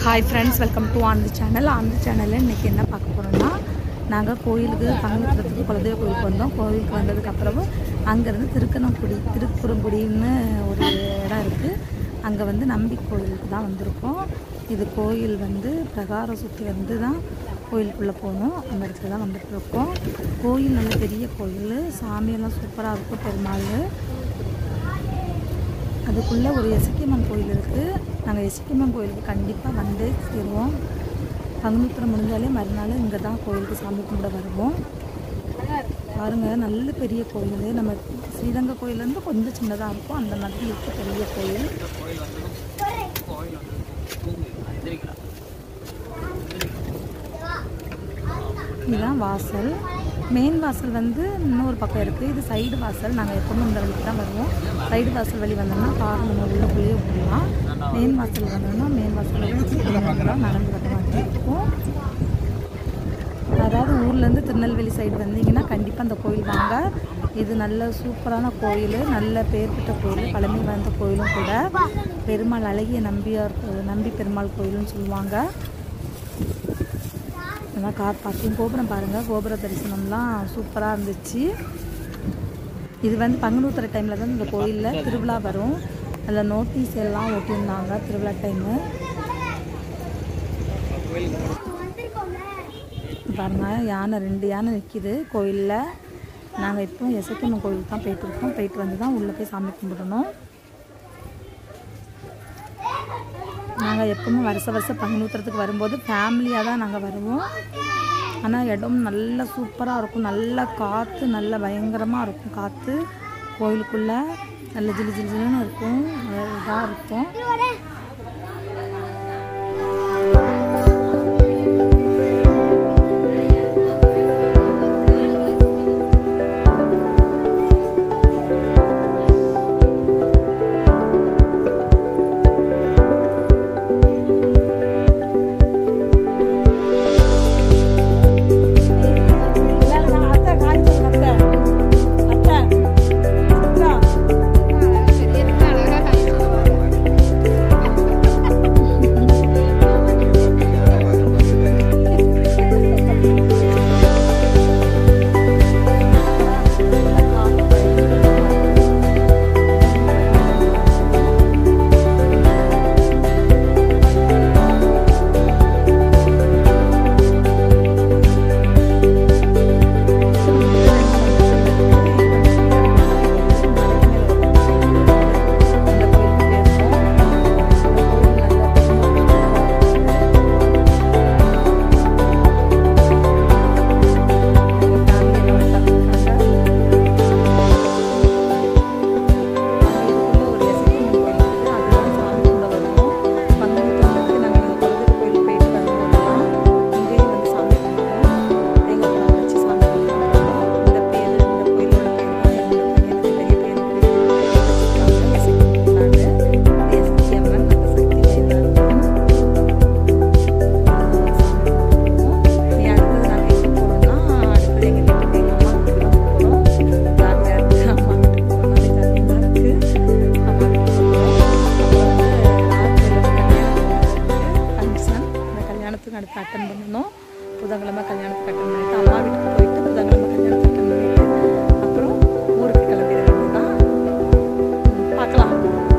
hi friends welcome to Anand channel Anand சேனலில் இன்றைக்கி என்ன பார்க்க போகிறோம்னா நாங்கள் கோயிலுக்கு தங்கத்துறதுக்கு குலதெய்வ கோயிலுக்கு வந்தோம் கோயிலுக்கு வந்ததுக்கப்புறமும் அங்கேருந்து திருக்கணங்குடி திருக்குறங்குடின்னு ஒரு இடம் இருக்குது அங்கே வந்து நம்பி கோயிலுக்கு தான் வந்திருக்கோம் இது கோயில் வந்து பிரகாரம் சுற்றி வந்து தான் கோயிலுக்குள்ளே போகணும் அந்த இடத்துல தான் வந்துட்டு இருக்கோம் கோயில் நல்ல பெரிய கோயில் சாமியெல்லாம் சூப்பராக இருக்கும் பெருமாள் அதுக்குள்ளே ஒரு எசக்கியம்மன் கோயில் இருக்குது நாங்கள் எசக்கியம்மன் கோயிலுக்கு கண்டிப்பாக வந்து சேருவோம் பங்குனித்திரம் முடிஞ்சாலே மறுநாள் இங்கே தான் கோயிலுக்கு சாமி கும்பிட வருவோம் பாருங்கள் நல்ல பெரிய கோயில் நம்ம ஸ்ரீரங்க கோயிலேருந்து கொஞ்சம் சின்னதாக இருக்கும் அந்த மாதிரி இருக்க பெரிய கோயில் இதுதான் வாசல் மெயின் வாசல் வந்து இன்னொரு பக்கம் இருக்குது இது சைடு வாசல் நாங்கள் எப்பவுமே இந்த வழிக்கு தான் வருவோம் சைடு வாசல் வழி வந்தோம்னா கார் நம்ம உள்ளுக்குள்ளேயே விடலாம் மெயின் வாசல் வந்தோம்னா மெயின் வாசல் வழியாக நடந்து வர மாதிரி இருக்கும் அதாவது ஊர்லேருந்து திருநெல்வேலி சைடு வந்தீங்கன்னா கண்டிப்பாக அந்த கோயில் வாங்க இது நல்ல சூப்பரான கோயில் நல்ல பேர் பெற்ற கோயில் பழமை வாய்ந்த கோயிலும் கூட பெருமாள் அழகிய நம்பியார் நம்பி பெருமாள் கோயிலுன்னு சொல்லுவாங்க நல்லா கார் பார்க்கிங் கோபுரம் பாருங்கள் கோபுர தரிசனம்லாம் சூப்பராக இருந்துச்சு இது வந்து பங்குனூத்துற டைமில் தான் இந்த கோயிலில் திருவிழா வரும் அதில் நோட்டீஸ் எல்லாம் ஒட்டியிருந்தாங்க திருவிழா டைமு பாருங்க யானை ரெண்டு யானை நிற்கிது கோயிலில் நாங்கள் இப்போ எசக்கியம்மன் கோயிலுக்கு தான் போயிட்டு இருக்கோம் போயிட்டு வந்து தான் உள்ளே போய் சாமி கும்பிடணும் நாங்கள் எப்பவுமே வருஷ வருஷம் பங்குனூத்துறதுக்கு வரும்போது ஃபேமிலியாக தான் நாங்கள் வருவோம் ஆனால் இடம் நல்ல சூப்பராக இருக்கும் நல்ல காற்று நல்ல பயங்கரமாக இருக்கும் காற்று கோயிலுக்குள்ளே நல்ல ஜிலு ஜிலு ஜிலுன்னு இருக்கும் இதாக இருக்கும் கல்யாணத்துக்கு அடுத்து அட்டன் பண்ணணும் புதன்கிழமை கல்யாணத்துக்கு அட்டன் பண்ணிட்டு அம்மா வீட்டுக்கு போயிட்டு புதன்கிழமை கல்யாணத்துக்கு அட்டன் பண்ணிட்டு அப்புறம் ஊருக்கு கிளம்பிட வேண்டியதுதான் பார்க்கலாம்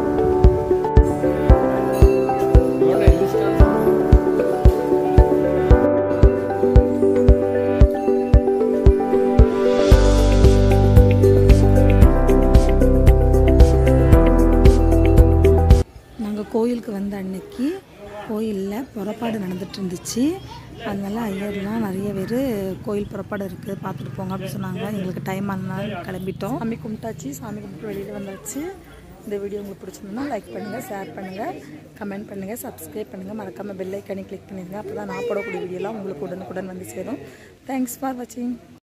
நாங்கள் கோயிலுக்கு வந்த அன்னைக்கு கோயிலில் புறப்பாடு நடந்துட்டு இருந்துச்சு அதனால ஐயர்லாம் நிறைய பேர் கோயில் புறப்பாடு இருக்குது பார்த்துட்டு போங்க அப்படின்னு சொன்னாங்க எங்களுக்கு டைம் ஆனாலும் கிளம்பிட்டோம் சாமி கும்பிட்டாச்சு சாமி கும்பிட்டு வெளியில் வந்தாச்சு இந்த வீடியோ உங்களுக்கு பிடிச்சிருந்தா லைக் பண்ணுங்கள் ஷேர் பண்ணுங்கள் கமெண்ட் பண்ணுங்கள் சப்ஸ்கிரைப் பண்ணுங்கள் மறக்காமல் பெல் ஐக்கானே கிளிக் பண்ணிடுங்க அப்போ தான் நான் போடக்கூடிய வீடியோலாம் உங்களுக்கு உடனுக்குடன் வந்து சேரும் தேங்க்ஸ் ஃபார் வாட்சிங்